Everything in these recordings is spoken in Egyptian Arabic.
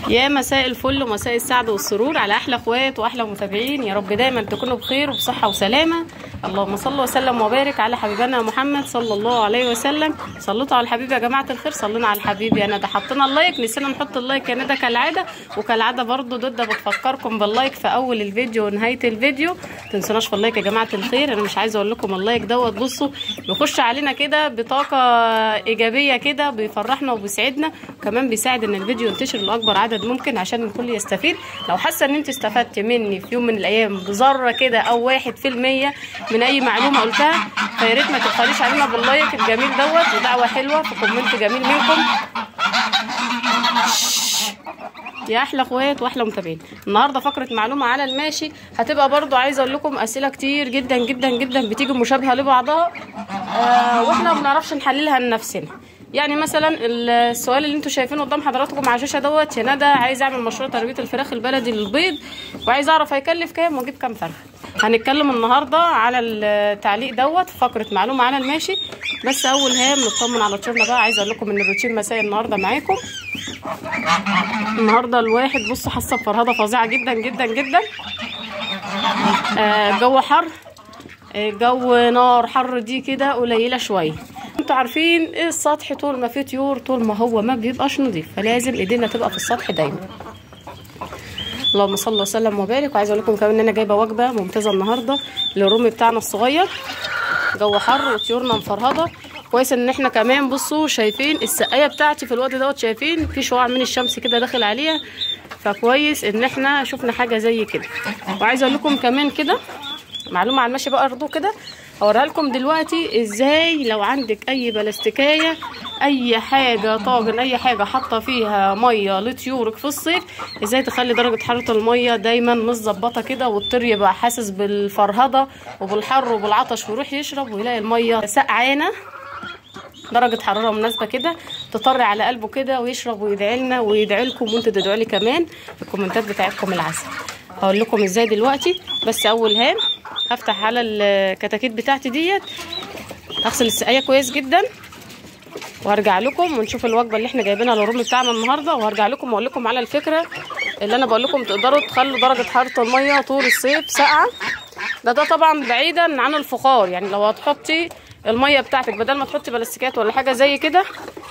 يا مساء الفل ومساء السعد والسرور على احلى اخوات واحلى متابعين يا رب دايما تكونوا بخير وبصحه وسلامه اللهم صل وسلم وبارك على حبيبنا محمد صلى الله عليه وسلم صلوا على الحبيب يا جماعه الخير صلينا على الحبيب يا ندى حطينا اللايك نسينا نحط اللايك يا ندى كالعاده وكالعاده برضو ضد بتفكركم باللايك في اول الفيديو ونهايه الفيديو تنسوناش في اللايك يا جماعه الخير انا مش عايزه اقول لكم اللايك دوت بصوا بيخش علينا كده بطاقه ايجابيه كده بيفرحنا وبيسعدنا وكمان بيساعد ان الفيديو ينتشر لاكبر عدد ممكن عشان الكل يستفيد لو حاسه ان انت استفدت مني في يوم من الايام بذره كده او واحد في المية من اي معلومه قلتها فيا ريت ما تبخليش علينا باللايك الجميل دوت ودعوه حلوه في كومنت جميل منكم يا احلى اخوات واحلى متابعين النهارده فقره معلومه على الماشي هتبقى برضو عايزه اقول لكم اسئله كتير جدا جدا جدا بتيجي مشابهه لبعضها آه واحنا ما بنعرفش نحللها لنفسنا يعني مثلا السؤال اللي انتوا شايفينه قدام حضراتكم على الشاشه دوت يا ندى عايز اعمل مشروع تربيه الفراخ البلدي للبيض وعايز اعرف هيكلف كام واجيب كام فرخه هنتكلم النهارده على التعليق دوت فقره معلومه على الماشي بس اول هام نطمن على طيورنا بقى عايزه اقول لكم ان الروتين مسائي النهارده معاكم النهارده الواحد بصوا حاسه بفرهده فظيعه جدا جدا جدا آه جو حر آه جو نار حر دي كده قليله شويه انتوا عارفين ايه السطح طول ما فيه طيور طول ما هو ما بيبقاش نظيف فلازم ايدينا تبقى في السطح دايما اللهم صل وسلم وبارك وعايزه اقول لكم كمان ان انا جايبه وجبه ممتازه النهارده للرومي بتاعنا الصغير جو حر وطيورنا مفرهده كويس ان احنا كمان بصوا شايفين السقايه بتاعتي في الوقت دوت شايفين في شعاع من الشمس كده داخل عليها فكويس ان احنا شفنا حاجه زي كده وعايزه اقول لكم كمان كده معلومه على المشي بقى برضو كده هوريها لكم دلوقتي ازاي لو عندك اي بلاستيكايه اي حاجه طاجن اي حاجه حاطه فيها ميه لطيورك في الصيف ازاي تخلي درجه حراره الميه دايما متظبطه كده والطير يبقى حاسس بالفرهده وبالحر وبالعطش ويروح يشرب ويلاقي الميه سقعانه درجة حرارة مناسبة كده تطري على قلبه كده ويشرب ويدعي لنا ويدعي لكم وانتوا تدعوا لي كمان في الكومنتات بتاعتكم العسل هقول لكم ازاي دلوقتي بس اول هام هفتح على الكتاكيت بتاعتي ديت هغسل السقايه كويس جدا وهرجع لكم ونشوف الوجبه اللي احنا جايبينها للرومي بتاعنا النهارده وهرجع لكم واقول لكم على الفكره اللي انا بقول لكم تقدروا تخلوا درجه حراره الميه طول الصيف ساقعه ده ده طبعا بعيدا عن الفخار يعني لو هتحطي الميه بتاعتك بدل ما تحطي بلاستيكات ولا حاجه زي كده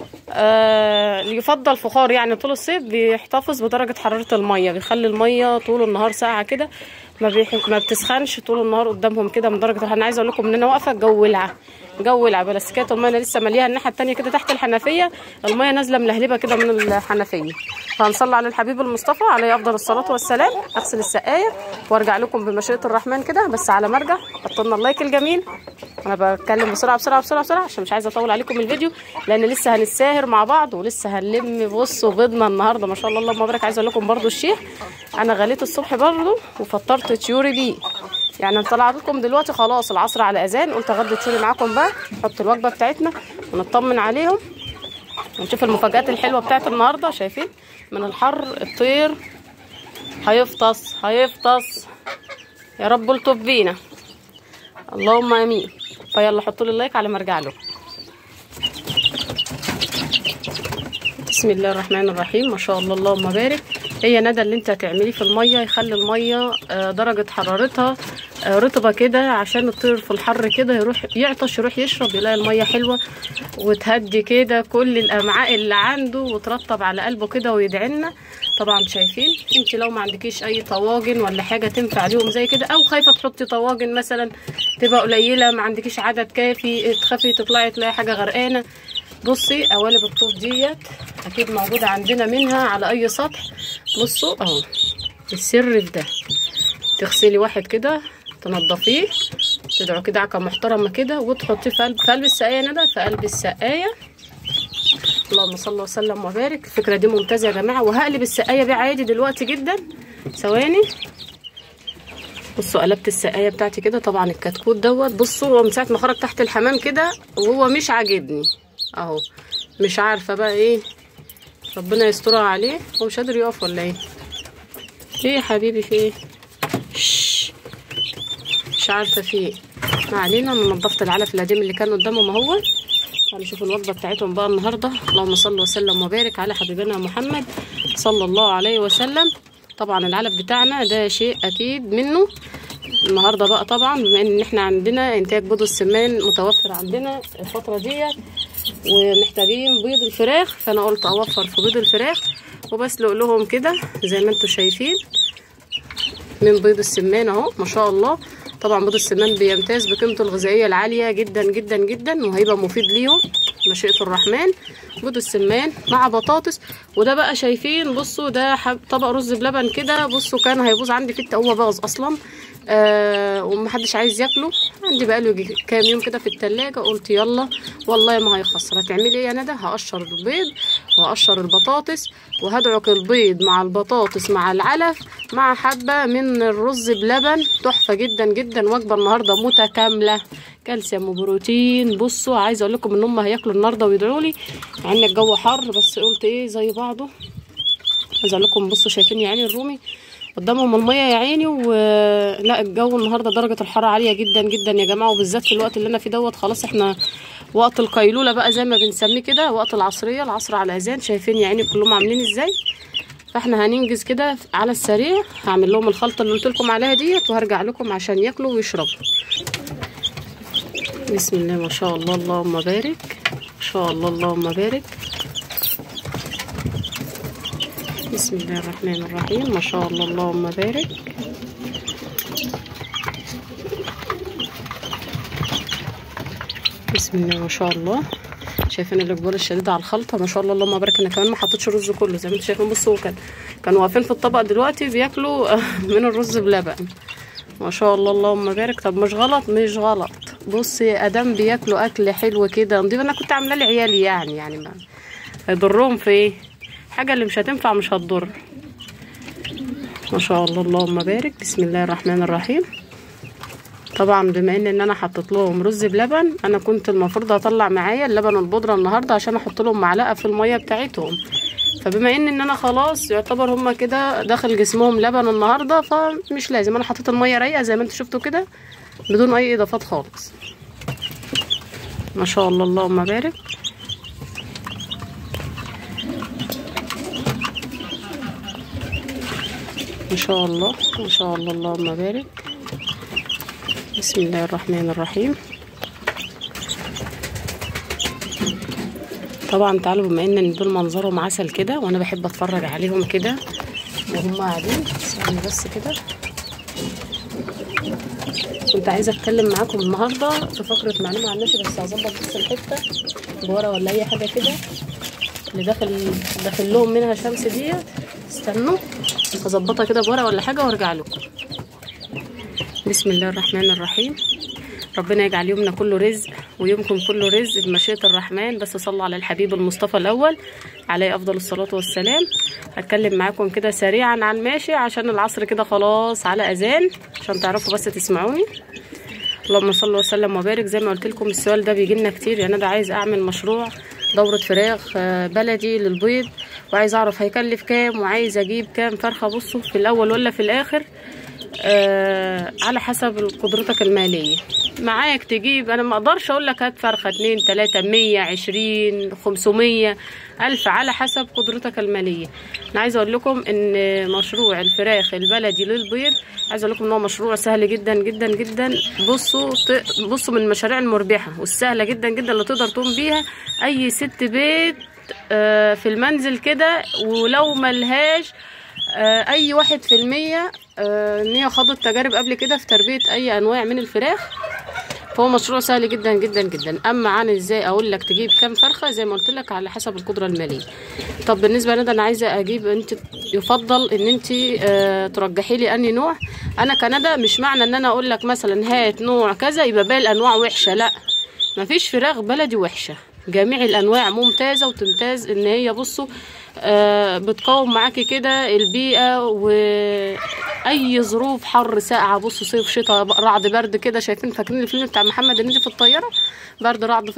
آه يفضل فخار يعني طول الصيف بيحتفظ بدرجه حراره الميه بيخلي الميه طول النهار ساقعه كده ما, بيح... ما بتسخنش طول النهار قدامهم كده من درجه انا عايزه اقول لكم ان انا واقفه الجو ولعه جو ولعه بلاستيكات الميه انا لسه مليها الناحيه الثانيه كده تحت الحنفيه الميه نازله ملهلبه كده من الحنفيه فهنصلي على الحبيب المصطفى عليه افضل الصلاه والسلام اغسل السقايه وارجع لكم بمشيئه الرحمن كده بس على ما ارجع حطوا لنا اللايك الجميل انا بتكلم بسرعه بسرعه بسرعه بسرعه عشان مش عايزه اطول عليكم الفيديو لان لسه هنتساهر مع بعض ولسه هنلم بصوا بيضنا النهارده ما شاء الله اللهم بارك عايزه اقول لكم برده الشيخ انا غليت الصبح برده وفطرت طيوري بيه يعني انا طلعت لكم دلوقتي خلاص العصر على اذان قلت اغدي طيوري معاكم بقى نحط الوجبه بتاعتنا ونطمن عليهم ونشوف المفاجات الحلوه بتاعت النهارده شايفين من الحر الطير هيفطس هيفطس يا رب الطف بينا اللهم امين فيلا حطوا لي اللايك على ما ارجع لكم بسم الله الرحمن الرحيم ما شاء الله اللهم بارك هي ندى اللي انت هتعمليه في الميه يخلي الميه درجه حرارتها رطبه كده عشان الطير في الحر كده يروح يعطش يروح يشرب يلاقي الميه حلوه وتهدي كده كل الامعاء اللي عنده وترطب على قلبه كده ويدعي لنا طبعا شايفين انت لو ما عندكيش اي طواجن ولا حاجه تنفع ليهم زي كده او خايفه تحطي طواجن مثلا تبقى قليله ما عندكيش عدد كافي تخافي تطلعي تلاقي حاجه غرقانه بصي قوالب الطوف ديت اكيد موجوده عندنا منها على اي سطح بصوا اهو السر في ده تغسلي واحد كده تنضفيه تدعوا كده عكه محترمه كده وتحطيه في قلب في قلب السقايه ندى في قلب السقايه اللهم صل وسلم وبارك الفكره دي ممتازه يا جماعه وهقلب السقايه بيه عادي دلوقتي جدا ثواني بصوا قلبت السقايه بتاعتي كده طبعا الكتكوت دوت بصوا هو من ساعه ما خرج تحت الحمام كده وهو مش عاجبني اهو مش عارفه بقى ايه ربنا يسترها عليه هو مش قادر يقف ولا ايه ايه يا حبيبي في ايه شش. مش عارفه في ايه ما علينا انا نضفت العلف القديم اللي كان قدامه ما هو هنشوف الوجبه بتاعتهم بقى النهارده اللهم صل وسلم وبارك على حبيبنا محمد صلى الله عليه وسلم طبعا العلف بتاعنا ده شيء اكيد منه النهارده بقى طبعا بما ان احنا عندنا انتاج بيض السمان متوفر عندنا الفتره ديت ومحتاجين بيض الفراخ فانا قلت اوفر في بيض الفراخ وبسلق لهم كده زي ما انتم شايفين من بيض السمان اهو ما شاء الله طبعا بيض السمان بيمتاز بقيمته الغذائيه العاليه جدا جدا جدا وهيبقى مفيد ليهم مشيئه الرحمن بيض السمان مع بطاطس وده بقى شايفين بصوا ده حب طبق رز بلبن كده بصوا كان هيبوظ عندي في هو باظ اصلا آه ومحدش عايز ياكله عندي بقاله يجي كام يوم كده في التلاجة قلت يلا والله ما هيخسر هتعملي ايه يا ندى هقشر البيض وهقشر البطاطس وهدعك البيض مع البطاطس مع العلف مع حبة من الرز بلبن تحفة جدا جدا وجبة النهاردة متكاملة كالسيوم وبروتين بصوا عايزه اقول لكم ان هم هياكلوا النهارده ويدعوا لي مع ان الجو حر بس قلت ايه زي بعضه عايزه اقول لكم بصوا شايفين يا عيني الرومي قدامهم الميه يا عيني ولا الجو النهارده درجه الحراره عاليه جدا جدا يا جماعه وبالذات في الوقت اللي انا فيه دوت خلاص احنا وقت القيلوله بقى زي ما بنسميه كده وقت العصريه العصر على الاذان شايفين يا عيني كلهم عاملين ازاي فاحنا هننجز كده على السريع هعمل لهم الخلطه اللي قلت لكم عليها ديت وهرجع لكم عشان ياكلوا ويشربوا بسم الله ما شاء الله اللهم بارك ما شاء الله اللهم بارك بسم الله الرحمن الرحيم ما شاء الله اللهم بارك بسم الله ما شاء الله شايفين الاقبال الشديد على الخلطه ما شاء الله اللهم بارك انا كمان ما حطيتش رز كله زي ما انتم شايفين بصوا كان كانوا واقفين في الطبق دلوقتي بياكلوا من الرز بلبن ما شاء الله اللهم بارك طب مش غلط مش غلط بصي ادم بياكلوا اكل حلو كده نضيف انا كنت عامله لعيالي يعني يعني ما هيضرهم في ايه حاجه اللي مش هتنفع مش هتضر ما شاء الله اللهم بارك بسم الله الرحمن الرحيم طبعا بما ان ان انا حطيت لهم رز بلبن انا كنت المفروض اطلع معايا اللبن والبودره النهارده عشان احط لهم معلقه في الميه بتاعتهم فبما ان ان انا خلاص يعتبر هما كده داخل جسمهم لبن النهارده فمش لازم انا حطيت الميه رايقه زي ما انتوا شفتوا كده بدون اي اضافات خالص ما شاء الله اللهم بارك ما شاء الله ما شاء الله اللهم بارك بسم الله الرحمن الرحيم طبعا تعالوا بما ان دول منظرهم عسل كده وانا بحب اتفرج عليهم كده وهم قاعدين استنى بس كده كنت عايزه اتكلم معاكم النهارده في فقره معلومه عن النشي بس هظبط بس الحته بورا ولا اي حاجه كده اللي داخل داخل لهم منها شمس ديت استنوا هظبطها كده بورا ولا حاجه وارجع لكم بسم الله الرحمن الرحيم ربنا يجعل يومنا كله رزق ويومكم كله رزق بمشيئة الرحمن بس صلوا على الحبيب المصطفى الأول عليه أفضل الصلاة والسلام هتكلم معاكم كده سريعا عن ماشي عشان العصر كده خلاص على أذان عشان تعرفوا بس تسمعوني اللهم صل وسلم وبارك زي ما قلت لكم السؤال ده بيجي لنا كتير يعني انا عايز اعمل مشروع دورة فراخ بلدي للبيض وعايز اعرف هيكلف كام وعايز اجيب كام فرخة بصوا في الاول ولا في الاخر آه على حسب قدرتك المالية معاك تجيب انا ما اقدرش اقول لك هات فرخة اتنين تلاتة مية عشرين خمسمية الف على حسب قدرتك المالية انا عايزة اقول لكم ان مشروع الفراخ البلدي للبيض عايزة اقول لكم ان هو مشروع سهل جدا جدا جدا بصوا بصوا من المشاريع المربحة والسهلة جدا جدا اللي تقدر تقوم بيها اي ست بيت آه في المنزل كده ولو ملهاش آه اي واحد في المية آه ان هي خاضت تجارب قبل كده في تربية اي انواع من الفراخ فهو مشروع سهل جدا جدا جدا اما عن ازاي اقول لك تجيب كام فرخه زي ما قلت لك على حسب القدره الماليه طب بالنسبه لنا انا عايزه اجيب انت يفضل ان انت آه ترجحي لي اني نوع انا كندا مش معنى ان انا اقول لك مثلا هات نوع كذا يبقى باقي الانواع وحشه لا مفيش فراخ بلدي وحشه جميع الانواع ممتازه وتمتاز ان هي بصوا آه بتقاوم معاكي كده البيئه واي ظروف حر ساقعه بصوا صيف شتاء رعد برد كده شايفين فاكرين الفيلم بتاع محمد هنيدي في الطياره برد رعد في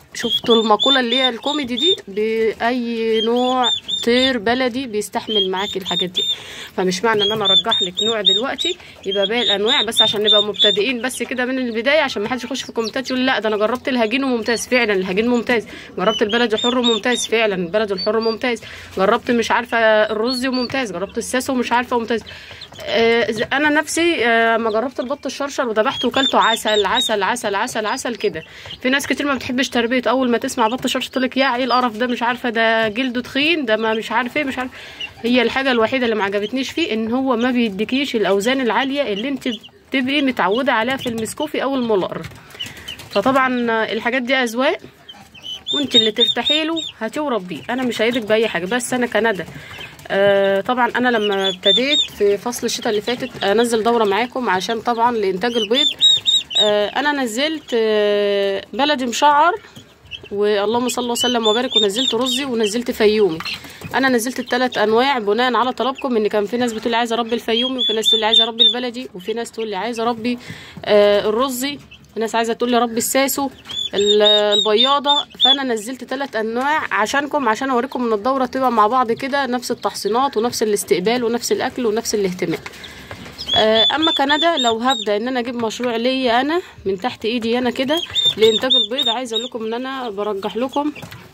شفتوا المقولة اللي هي الكوميدي دي بأي نوع طير بلدي بيستحمل معاكي الحاجات دي فمش معنى ان انا ارجح لك نوع دلوقتي يبقى باقي الانواع بس عشان نبقى مبتدئين بس كده من البدايه عشان ما حدش يخش في الكومنتات يقول لا ده انا جربت الهجين وممتاز فعلا الهجين ممتاز جربت البلد الحر ممتاز فعلا البلد الحر ممتاز جربت مش عارفه الرز وممتاز جربت الساسو ومش عارفه ممتاز آه، انا نفسي آه، ما جربت البط الشرشر وذبحته وكلته عسل عسل عسل عسل عسل كده في ناس كتير ما بتحبش تربيه اول ما تسمع بط شرشر تقول لك يا ايه القرف ده مش عارفه ده جلده تخين ده ما مش عارف ايه مش عارف هي الحاجه الوحيده اللي ما عجبتنيش فيه ان هو ما بيديكيش الاوزان العاليه اللي انت تبقي متعوده عليها في المسكوفي او المولر فطبعا آه، الحاجات دي اذواق وانت اللي ترتاحي له هتورب بيه انا مش هيدك باي حاجه بس انا كندى آه طبعا انا لما ابتديت في فصل الشتاء اللي فاتت انزل دوره معاكم عشان طبعا لانتاج البيض آه انا نزلت آه بلدي مشعر واللهم صل وسلم وبارك ونزلت رزي ونزلت فيومي انا نزلت الثلاث انواع بناء على طلبكم ان كان في ناس بتقول لي عايزه اربي الفيومي وفي ناس تقول لي عايزه اربي البلدي وفي ناس تقول لي عايزه اربي آه الرزي في ناس عايزه تقول لي ربي الساسو ال- البياضه فانا نزلت ثلاث انواع عشانكم عشان اوريكم ان الدوره تبقى مع بعض كده نفس التحصينات ونفس الاستقبال ونفس الاكل ونفس الاهتمام آه، اما كندا لو هبدا ان انا اجيب مشروع ليا انا من تحت ايدي انا كده لانتاج البيض عايزه اقول لكم ان انا برجح لكم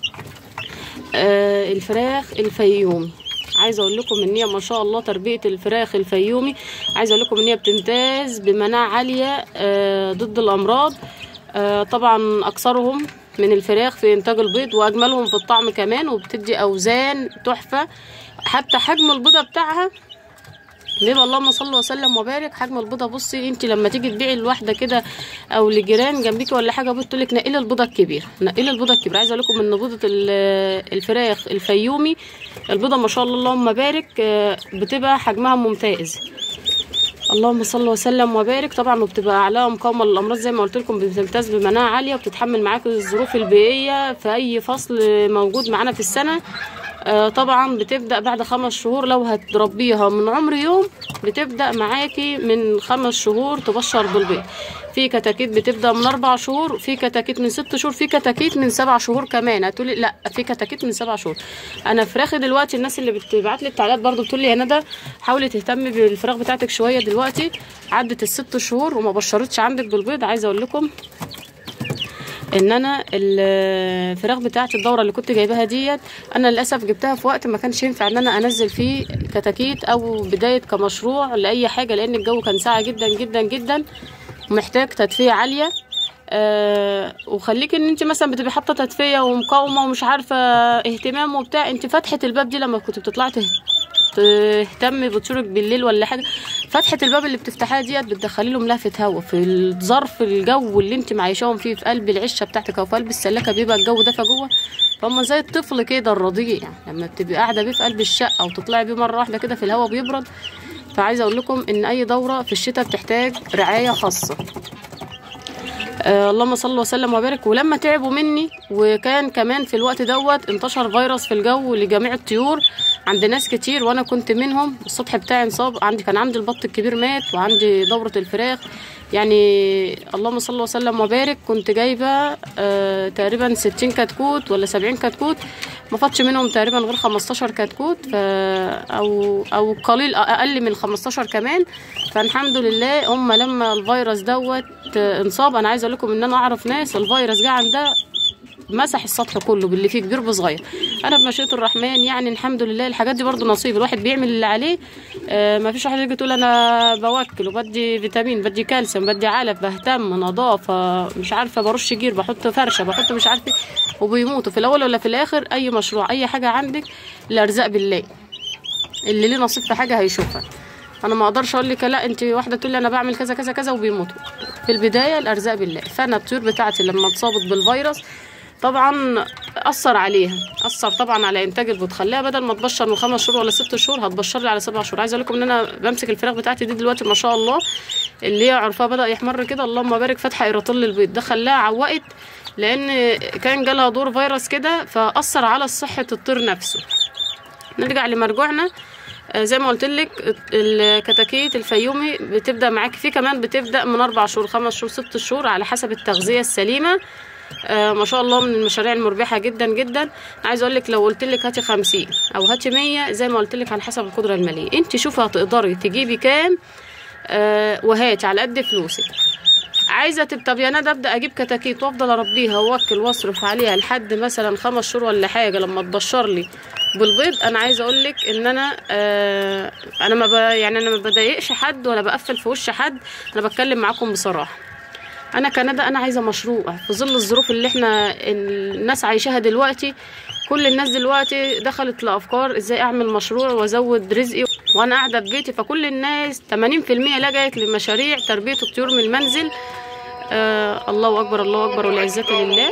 آه، الفراخ الفيومي عايزه اقول لكم ان هي ما شاء الله تربيه الفراخ الفيومي عايزه اقول لكم ان هي بتمتاز بمناعه عاليه آه، ضد الامراض آه، طبعا اكثرهم من الفراخ في انتاج البيض واجملهم في الطعم كمان وبتدي اوزان تحفه حتى حجم البيضه بتاعها بيبقى اللهم صل وسلم وبارك حجم البيضه بصي انت لما تيجي تبيعي الواحده كده او لجيران جنبيكي ولا حاجه بتقول لك نقلي البيضه الكبير نقلي البيضه الكبير عايزه اقول لكم ان بيضه ال- الفراخ الفيومي البيضه ما شاء الله اللهم بارك آه، بتبقى حجمها ممتاز اللهم صل وسلم وبارك طبعا وبتبقى اعلاها مقاومه للامراض زي ما قلت لكم بتمتاز بمناعه عاليه وبتتحمل معاكم الظروف البيئيه في اي فصل موجود معانا في السنه آه، طبعا بتبدا بعد خمس شهور لو هتربيها من عمر يوم بتبدا معاكي من خمس شهور تبشر بالبيض في كتاكيت بتبدا من اربع شهور في كتاكيت من ست شهور في كتاكيت من سبع شهور كمان هتقولي لا في كتاكيت من سبع شهور انا فراخي دلوقتي الناس اللي بتبعت لي التعليقات برضو بتقول لي يا ندى حاولي تهتمي بالفراخ بتاعتك شويه دلوقتي عدت الست شهور وما بشرتش عندك بالبيض عايزه اقول لكم ان انا الفراخ بتاعت الدوره اللي كنت جايباها ديت انا للاسف جبتها في وقت ما كانش ينفع ان انا انزل فيه كتاكيت او بدايه كمشروع لاي حاجه لان الجو كان ساقع جدا جدا جدا ومحتاج تدفئه عاليه آه وخليكي ان انت مثلا بتبقي حاطه تدفئه ومقاومه ومش عارفه اهتمام وبتاع انت فتحه الباب دي لما كنت بتطلعي ته- تهتمي بطيورك بالليل ولا حاجه فتحه الباب اللي بتفتحيها ديت بتدخلي لهم لهفه هوا في الظرف الجو اللي انت معيشاهم فيه في قلب العشه بتاعتك او في قلب السلاكه بيبقى الجو دافى جوه فهم زي الطفل كده الرضيع يعني لما بتبقي قاعده بيه في قلب الشقه وتطلعي بيه مره واحده كده في الهوا بيبرد فعايزه اقول لكم ان اي دوره في الشتاء بتحتاج رعايه خاصه آه اللهم صل وسلم وبارك ولما تعبوا مني وكان كمان في الوقت دوت انتشر فيروس في الجو لجميع الطيور عند ناس كتير وانا كنت منهم السطح بتاعي انصاب عندي كان عندي البط الكبير مات وعندي دورة الفراخ يعني اللهم صل وسلم وبارك كنت جايبه آه تقريبا 60 كتكوت ولا 70 كتكوت ما فاتش منهم تقريبا غير 15 كتكوت ف او او قليل اقل من 15 كمان فالحمد لله هم لما الفيروس دوت انصاب انا عايزه اقول لكم ان انا اعرف ناس الفيروس جه عندها مسح السطح كله باللي فيه كبير بصغير انا بمشيئه الرحمن يعني الحمد لله الحاجات دي برضو نصيب الواحد بيعمل اللي عليه آه ما فيش واحد يجي تقول انا بوكل وبدي فيتامين بدي كالسيوم بدي علف بهتم نظافه مش عارفه برش جير بحط فرشه بحط مش عارفه وبيموتوا في الاول ولا في الاخر اي مشروع اي حاجه عندك الارزاق بالله اللي ليه نصيب في حاجه هيشوفها انا ما اقدرش اقول لك لا انت واحده تقول لي انا بعمل كذا كذا كذا وبيموتوا في البدايه الارزاق بالله فانا الطيور بتاعتي لما اتصابت بالفيروس طبعا اثر عليها اثر طبعا على انتاج البيض خليها بدل ما تبشر من خمس شهور ولا ست شهور هتبشر لي على سبع شهور عايزه اقول لكم ان انا بمسك الفراخ بتاعتي دي دلوقتي ما شاء الله اللي هي عرفها بدا يحمر كده اللهم بارك فاتحه ايراتول البيض ده خلاها عوقت لان كان جالها دور فيروس كده فاثر على صحه الطير نفسه نرجع لمرجوعنا آه، زي ما قلت لك الكتاكيت الفيومي بتبدا معاكي في كمان بتبدا من اربع شهور خمس شهور ست شهور على حسب التغذيه السليمه آه ما شاء الله من المشاريع المربحه جدا جدا عايز اقول لك لو قلت لك هاتي 50 او هاتي 100 زي ما قلت لك على حسب القدره الماليه انت شوفي هتقدري تجيبي كام آه وهاتي على قد فلوسك عايزه تب طب يا ندى ابدا اجيب كتاكيت وافضل اربيها واوكل واصرف عليها لحد مثلا خمس شهور ولا حاجه لما تبشر لي بالبيض انا عايزه اقول لك ان انا آه انا ما ب... يعني انا ما بضايقش حد ولا بقفل في وش حد انا بتكلم معاكم بصراحه انا كندى انا عايزه مشروع في ظل الظروف اللي احنا الناس عايشاها دلوقتي كل الناس دلوقتي دخلت لافكار ازاي اعمل مشروع وازود رزقي وانا قاعده في بيتي فكل الناس 80% لجأت لمشاريع تربيه الطيور من المنزل آه الله اكبر الله اكبر والعزه لله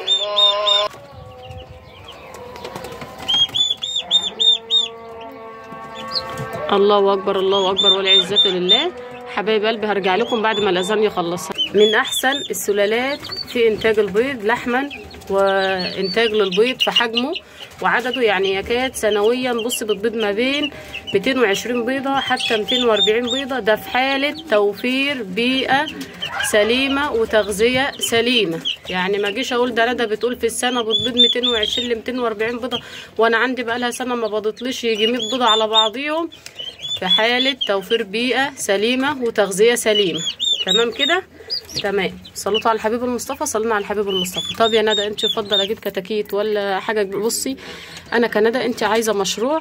الله اكبر الله اكبر والعزه لله حبايب قلبي هرجع لكم بعد ما الاذان يخلص من احسن السلالات في انتاج البيض لحما وانتاج للبيض في حجمه وعدده يعني يكاد سنويا بص بتبيض ما بين 220 بيضه حتى 240 بيضه ده في حاله توفير بيئه سليمه وتغذيه سليمه يعني ما اجيش اقول ده ندى بتقول في السنه بتبيض 220 ل 240 بيضه وانا عندي بقى لها سنه ما بضتليش يجي 100 بيضه على بعضيهم في حاله توفير بيئه سليمه وتغذيه سليمه تمام كده تمام صلوا على الحبيب المصطفى صلينا على الحبيب المصطفى طب يا ندى انت يفضل اجيب كتاكيت ولا حاجه بصي انا كندى انت عايزه مشروع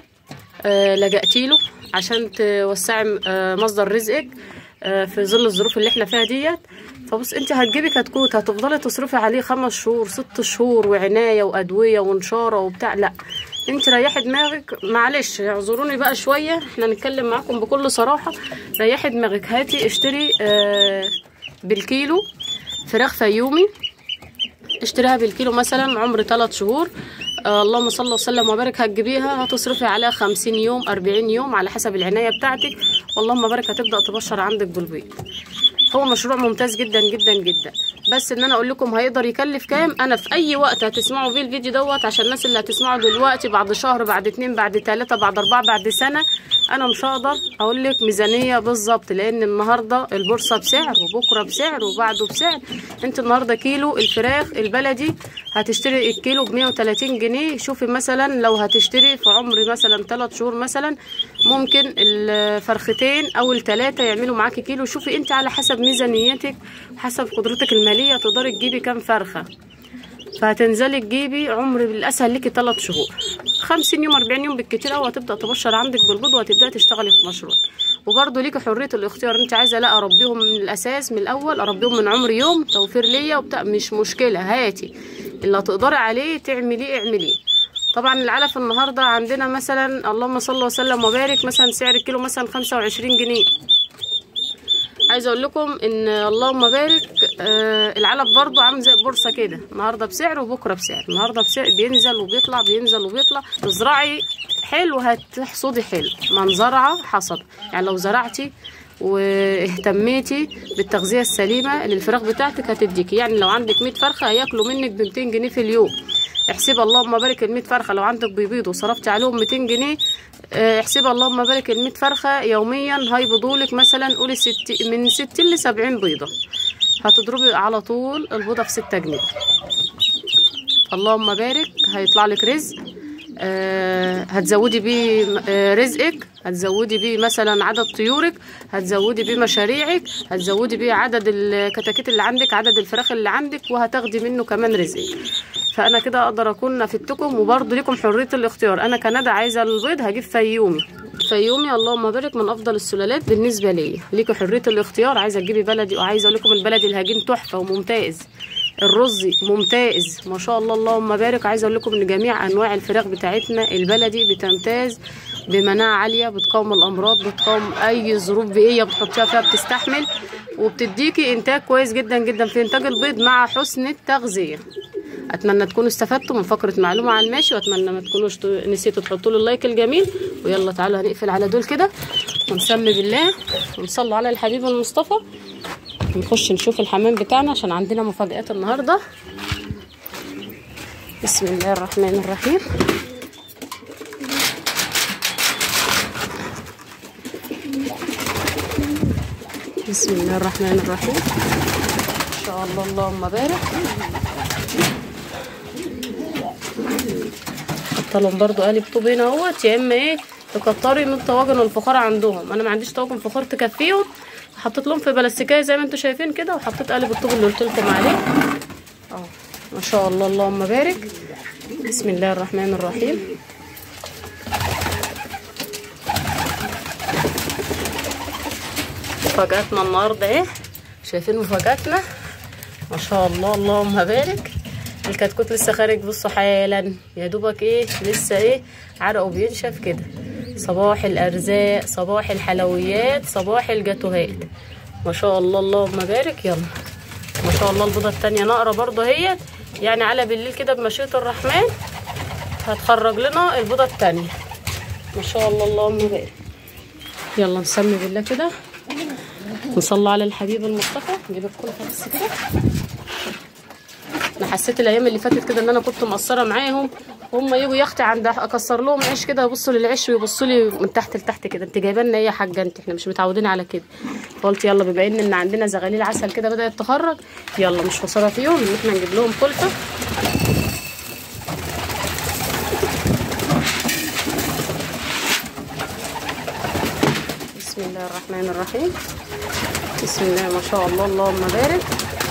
آه لجأتي له عشان توسعي آه مصدر رزقك آه في ظل الظروف اللي احنا فيها ديت فبص انت هتجيبي كتكوت هتفضلي تصرفي عليه خمس شهور ست شهور وعنايه وادويه ونشاره وبتاع لا انت ريحي دماغك معلش اعذروني بقى شويه احنا نتكلم معاكم بكل صراحه ريحي دماغك هاتي اشتري آه بالكيلو فراخ فيومي اشتريها بالكيلو مثلا عمر 3 شهور آه اللهم صل وسلم وبارك هتجيبيها هتصرفي عليها 50 يوم 40 يوم على حسب العنايه بتاعتك واللهم بارك هتبدا تبشر عندك بالبيض هو مشروع ممتاز جدا جدا جدا بس ان انا اقول لكم هيقدر يكلف كام انا في اي وقت هتسمعوا فيه الفيديو دوت عشان الناس اللي هتسمعوا دلوقتي بعد شهر بعد اتنين بعد تلاتة بعد اربعة بعد سنة انا مش هقدر اقول لك ميزانية بالظبط لان النهاردة البورصة بسعر وبكرة بسعر وبعده بسعر انت النهاردة كيلو الفراخ البلدي هتشتري الكيلو ب 130 جنيه شوفي مثلا لو هتشتري في عمر مثلا 3 شهور مثلا ممكن الفرختين او الثلاثه يعملوا معاكي كيلو شوفي انت على حسب ميزانيتك وحسب قدرتك الماليه تقدري تجيبي كام فرخه فهتنزلي تجيبي عمر بالاسهل ليكي 3 شهور 50 يوم 40 يوم بالكتير قوي هتبدا تبشر عندك بالبيض وهتبداي تشتغلي في مشروع وبرده ليكي حريه الاختيار انت عايزه لا اربيهم من الاساس من الاول اربيهم من عمر يوم توفير ليا وبتاع مش مشكله هاتي اللي هتقدري عليه تعمليه اعمليه طبعا العلف النهارده عندنا مثلا اللهم صل وسلم وبارك مثلا سعر الكيلو مثلا 25 جنيه عايزه اقول لكم ان اللهم بارك آه العلف برضو عامل زي البورصه كده النهارده بسعر وبكره بسعر النهارده بسعر بينزل وبيطلع بينزل وبيطلع تزرعي حلو هتحصدي حلو من زرع حصد يعني لو زرعتي واهتميتي بالتغذيه السليمه للفراخ بتاعتك هتديكي يعني لو عندك 100 فرخه هياكلوا منك ب 200 جنيه في اليوم احسبي اللهم بارك ال 100 فرخه لو عندك بيبيضوا وصرفتي عليهم 200 جنيه احسبي اللهم بارك ال 100 فرخه يوميا هيبيضوا لك مثلا قولي ست من 60 ل 70 بيضه هتضربي على طول البيضه في 6 جنيه اللهم بارك هيطلع لك رزق آه هتزودي بيه آه رزقك هتزودي بيه مثلا عدد طيورك هتزودي بيه مشاريعك هتزودي بيه عدد الكتاكيت اللي عندك عدد الفراخ اللي عندك وهتاخدي منه كمان رزقك فانا كده اقدر اكون افدتكم وبرضه ليكم حريه الاختيار انا كندى عايزه البيض هجيب فيومي فيومي اللهم بارك من افضل السلالات بالنسبه ليا ليكي حريه الاختيار عايزه تجيبي بلدي وعايزه اقول لكم البلدي الهجين تحفه وممتاز الرز ممتاز ما شاء الله اللهم بارك عايزه اقول لكم ان جميع انواع الفراخ بتاعتنا البلدي بتمتاز بمناعه عاليه بتقاوم الامراض بتقاوم اي ظروف بيئيه بتحطيها فيها بتستحمل وبتديكي انتاج كويس جدا جدا في انتاج البيض مع حسن التغذيه اتمنى تكونوا استفدتوا من فقره معلومه عن الماشي واتمنى ما تكونوش نسيتوا تحطوا له اللايك الجميل ويلا تعالوا هنقفل على دول كده ونسمي بالله ونصلوا على الحبيب المصطفى نخش نشوف الحمام بتاعنا عشان عندنا مفاجآت النهارده بسم الله الرحمن الرحيم بسم الله الرحمن الرحيم ان شاء الله اللهم بارك حاطه لهم برضو قالب طوب هنا اهوت يا اما ايه تكتري من الطواجن الفخار عندهم انا ما عنديش طواجن فخار تكفيهم حطيت لهم في بلاستيكيه زي ما انتم شايفين كده وحطيت قالب الطوب اللي قلت لكم عليه اه ما شاء الله اللهم بارك بسم الله الرحمن الرحيم مفاجاتنا النهارده ايه شايفين مفاجاتنا ما شاء الله اللهم بارك الكتكوت لسه خارج بصوا حالا يا دوبك ايه لسه ايه عرقه بينشف كده صباح الارزاق صباح الحلويات صباح الجاتوهات ما شاء الله اللهم بارك يلا ما شاء الله البيضه التانية نقره برضه اهيت يعني على بالليل كده بمشيئه الرحمن هتخرج لنا البيضه التانية ما شاء الله اللهم بارك يلا نسمي بالله كده نصلي على الحبيب المصطفى نجيب الكلفه بس كده انا حسيت الايام اللي فاتت كده ان انا كنت مقصره معاهم هم يجوا يختي عند اكسر لهم عيش كده يبصوا للعيش ويبصوا لي من تحت لتحت كده انت جايبه لنا ايه يا حاجه انت احنا مش متعودين على كده قلت يلا بما ان ان عندنا زغاليل عسل كده بدات تخرج يلا مش خساره فيهم ان احنا نجيب لهم كلفه بسم الله الرحمن الرحيم بسم الله ما شاء الله اللهم بارك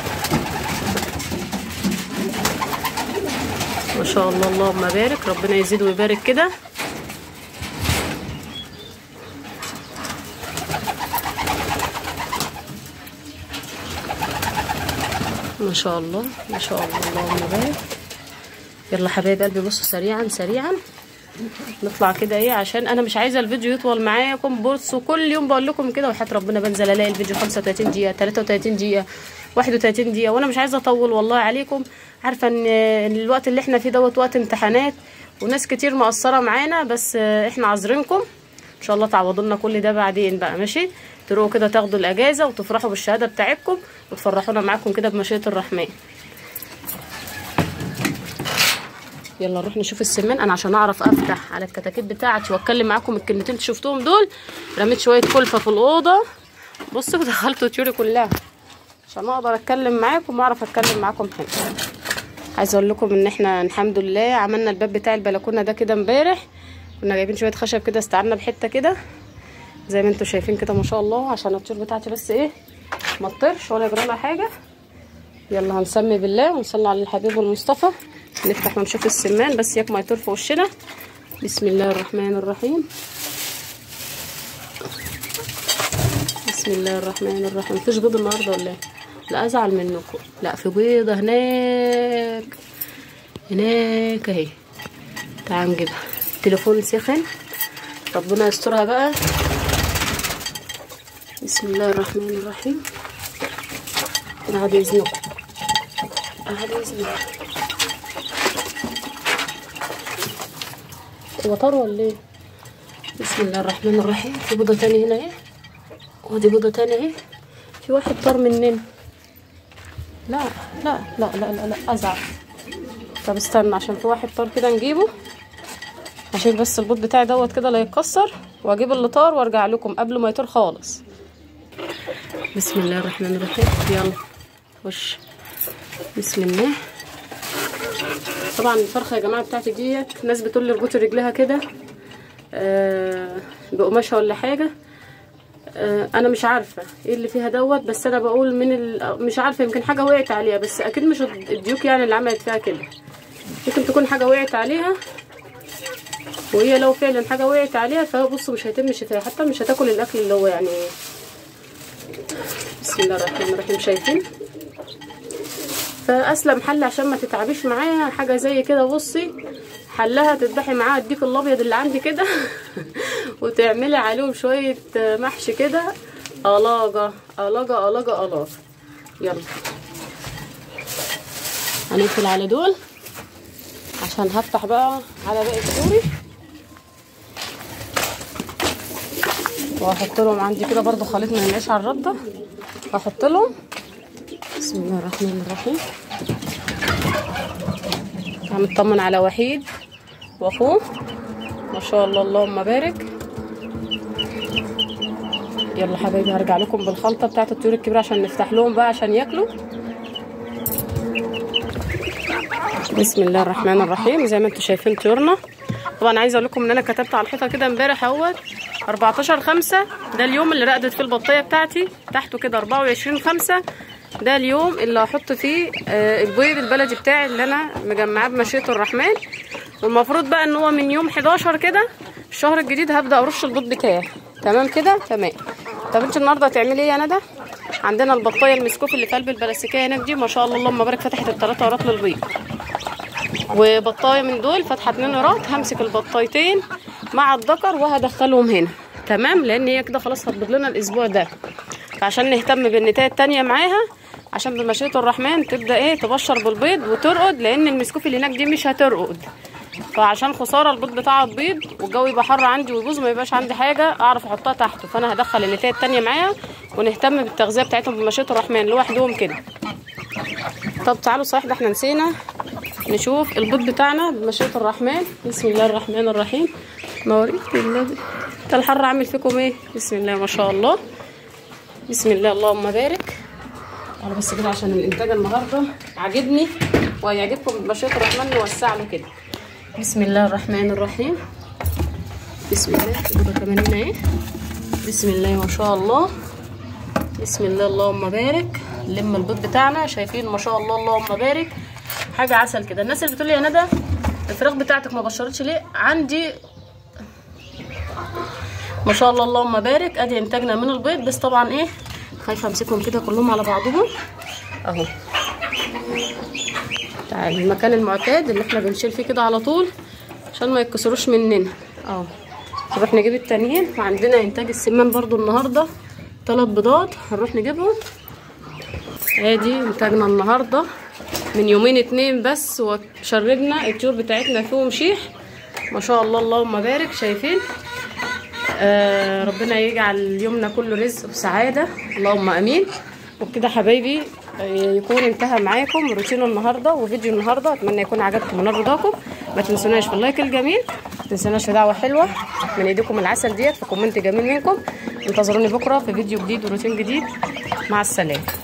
ما شاء الله اللهم بارك ربنا يزيد ويبارك كده ما شاء الله ما شاء الله اللهم بارك يلا حبايب قلبي بصوا سريعا سريعا نطلع كده ايه عشان انا مش عايزه الفيديو يطول معاكم بصوا كل يوم بقول لكم كده وحياه ربنا بنزل الاقي الفيديو 35 دقيقه 33 دقيقه 31 دقيقه وانا مش عايزه اطول والله عليكم عارفه ان الوقت اللي احنا فيه دوت وقت امتحانات وناس كتير مقصره معانا بس احنا عذرينكم ان شاء الله تعوضوا لنا كل ده بعدين بقى ماشي تروحوا كده تاخدوا الاجازه وتفرحوا بالشهاده بتاعتكم وتفرحونا معاكم كده بمشيئه الرحمن يلا نروح نشوف السمان انا عشان اعرف افتح على الكتاكيت بتاعتي واتكلم معاكم الكلمتين اللي شفتوهم دول رميت شويه كلفه في الاوضه بصوا دخلت طيوري كلها عشان اقدر اتكلم معاكم واعرف اتكلم معاكم حلو عايزه اقول لكم ان احنا الحمد لله عملنا الباب بتاع البلكونه ده كده امبارح كنا جايبين شويه خشب كده استعنا بحته كده زي ما انتم شايفين كده ما شاء الله عشان الطيور بتاعتي بس ايه ما تطيرش ولا يجرى لها حاجه يلا هنسمي بالله ونصلي على الحبيب المصطفى نفتح ونشوف السمان بس ياك ما يطير في وشنا بسم الله الرحمن الرحيم بسم الله الرحمن الرحيم مفيش بيض النهارده ولا ايه لا ازعل منكم لا في بيضه هناك هناك اهي تعال نجيبها التليفون سخن ربنا يسترها بقى بسم الله الرحمن الرحيم بعد اذنكم بعد اذنكم هو طار ولا ايه بسم الله الرحمن الرحيم في بيضه تاني هنا اهي ودي بيضه تاني اهي في واحد طار مننا لا لا لا لا لا, لا ازعل طب استنى عشان في واحد طار كده نجيبه عشان بس البيض بتاعي دوت كده لا يتكسر واجيب اللي طار وارجع لكم قبل ما يطير خالص بسم الله الرحمن الرحيم يلا خش بسم الله طبعا الفرخه يا جماعه بتاعتي ديت ناس بتقول لي اربطي رجلها كده آه بقماشه ولا حاجه آه انا مش عارفه ايه اللي فيها دوت بس انا بقول من ال... مش عارفه يمكن حاجه وقعت عليها بس اكيد مش الديوك يعني اللي عملت فيها كده ممكن تكون حاجه وقعت عليها وهي لو فعلا حاجه وقعت عليها فهو بصوا مش هيتم شفاها حتى مش هتاكل الاكل اللي هو يعني بسم الله الرحمن الرحيم شايفين فاسلم حل عشان ما تتعبيش معاها حاجه زي كده بصي حلها تذبحي معاها الديك الابيض اللي عندي كده وتعملي عليهم شويه محشي كده الاجه الاجه الاجه الاجه يلا هنقفل على دول عشان هفتح بقى على باقي السوري واحط لهم عندي كده برضو خليط من العيش على الرده واحط لهم بسم الله الرحمن الرحيم هنطمن على وحيد واخوه ما شاء الله اللهم بارك يلا حبايبي هرجع لكم بالخلطه بتاعت الطيور الكبيره عشان نفتح لهم بقى عشان ياكلوا بسم الله الرحمن الرحيم زي ما انتم شايفين طيورنا طبعا عايزه اقول لكم ان انا كتبت على الحيطه كده امبارح اهوت 14 5 ده اليوم اللي رقدت فيه البطيه بتاعتي تحته كده 24 5 ده اليوم اللي هحط فيه آه البيض البلدي بتاعي اللي انا مجمعاه بمشيئه الرحمن والمفروض بقى ان هو من يوم 11 كده الشهر الجديد هبدا ارش البيض بتاعي تمام كده تمام طب انت النهارده هتعملي ايه يا ندى عندنا البطايه المسكوف اللي في قلب البلاستيكيه هناك دي ما شاء الله اللهم بارك فتحت الثلاثه قرات للبيض وبطايه من دول فاتحه اتنين قرات همسك البطايتين مع الذكر وهدخلهم هنا تمام لان هي كده خلاص هتبيض لنا الاسبوع ده فعشان نهتم بالنتايه التانية معاها عشان بمشيئه الرحمن تبدا ايه تبشر بالبيض وترقد لان المسكوف اللي هناك دي مش هترقد فعشان خساره البيض بتاعها تبيض والجو يبقى حر عندي ويبوظ ما يبقاش عندي حاجه اعرف احطها تحته فانا هدخل النتايه التانية معاها ونهتم بالتغذيه بتاعتهم بمشيئه الرحمن لوحدهم كده طب تعالوا صحيح ده احنا نسينا نشوف البيض بتاعنا بمشيئه الرحمن بسم الله الرحمن الرحيم نوريك النبي ده الحر عامل فيكم ايه بسم الله ما شاء الله بسم الله اللهم بارك انا بس كده عشان الانتاج النهارده عاجبني وهيعجبكم بمشيئه الرحمن نوسع له كده بسم الله الرحمن الرحيم بسم الله كده كمان هنا ايه بسم الله ما شاء الله بسم الله اللهم بارك لم البيض بتاعنا شايفين ما شاء الله اللهم بارك حاجه عسل كده الناس اللي بتقول لي يا ندى الفراخ بتاعتك ما بشرتش ليه عندي ما شاء الله اللهم بارك ادي انتاجنا من البيض بس طبعا ايه خايفه امسكهم كده كلهم على بعضهم اهو تعالي المكان المعتاد اللي احنا بنشيل فيه كده على طول عشان ما يتكسروش مننا اهو نروح نجيب التانيين وعندنا انتاج السمان برضو النهارده ثلاث بيضات هنروح نجيبهم ادي انتاجنا النهارده من يومين اتنين بس وشربنا الطيور بتاعتنا فيهم شيح ما شاء الله اللهم بارك شايفين آه ربنا يجعل يومنا كله رزق وسعاده اللهم امين وبكده حبايبي يكون انتهى معاكم روتين النهارده وفيديو النهارده اتمنى يكون عجبكم ونال رضاكم ما تنسوناش في اللايك الجميل ما تنسوناش في دعوه حلوه من ايديكم العسل ديت في كومنت جميل منكم انتظروني بكره في فيديو جديد وروتين جديد مع السلامه